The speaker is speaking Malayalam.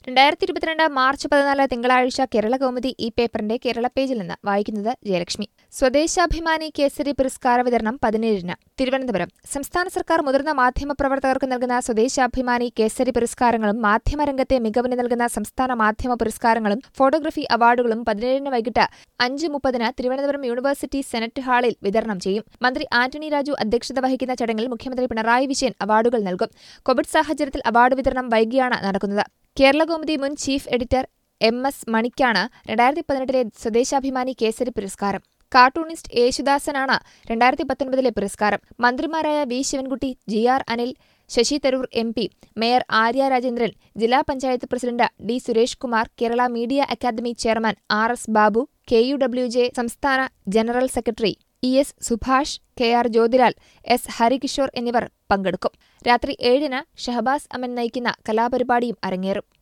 രണ്ടായിരത്തി ഇരുപത്തിരണ്ട് മാർച്ച് പതിനാല് തിങ്കളാഴ്ച കേരള കൗമുദി ഈ പേപ്പറിന്റെ കേരള പേജിൽ നിന്ന് വായിക്കുന്നത് ജയലക്ഷ്മി സ്വദേശാഭിമാനി കേസരി പുരസ്കാര വിതരണം പതിനേഴിന് തിരുവനന്തപുരം സംസ്ഥാന സർക്കാർ മുതിർന്ന മാധ്യമപ്രവർത്തകർക്ക് നൽകുന്ന സ്വദേശാഭിമാനി കേസരി പുരസ്കാരങ്ങളും മാധ്യമരംഗത്തെ മികവിന് നൽകുന്ന സംസ്ഥാന മാധ്യമ പുരസ്കാരങ്ങളും ഫോട്ടോഗ്രഫി അവാർഡുകളും പതിനേഴിന് വൈകിട്ട് അഞ്ച് മുപ്പതിന് തിരുവനന്തപുരം യൂണിവേഴ്സിറ്റി സെനറ്റ് ഹാളിൽ വിതരണം ചെയ്യും മന്ത്രി ആന്റണി രാജു അധ്യക്ഷത വഹിക്കുന്ന ചടങ്ങിൽ മുഖ്യമന്ത്രി പിണറായി വിജയൻ അവാർഡുകൾ നൽകും കോവിഡ് സാഹചര്യത്തിൽ അവാർഡ് വിതരണം വൈകിയാണ് നടക്കുന്നത് കേരള കൗമുദി മുൻ ചീഫ് എഡിറ്റർ എം എസ് മണിക്കാണ് രണ്ടായിരത്തി പതിനെട്ടിലെ സ്വദേശാഭിമാനി കേസരി പുരസ്കാരം കാർട്ടൂണിസ്റ്റ് യേശുദാസനാണ് രണ്ടായിരത്തി പത്തൊൻപതിലെ പുരസ്കാരം മന്ത്രിമാരായ V Sivankutty G R Anil Sasi Tharoor M P mayor Arya Rajendran ജില്ലാ panchayat president D Suresh Kumar Kerala Media Academy chairman R S Babu K U W J സംസ്ഥാന general secretary E S Subhash K R Jyothilal S Harikishore എന്നിവർ പങ്കെടുക്കും രാത്രി ഏഴിന് ഷഹബാസ് അമൻ നയിക്കുന്ന കലാപരിപാടിയും അരങ്ങേറും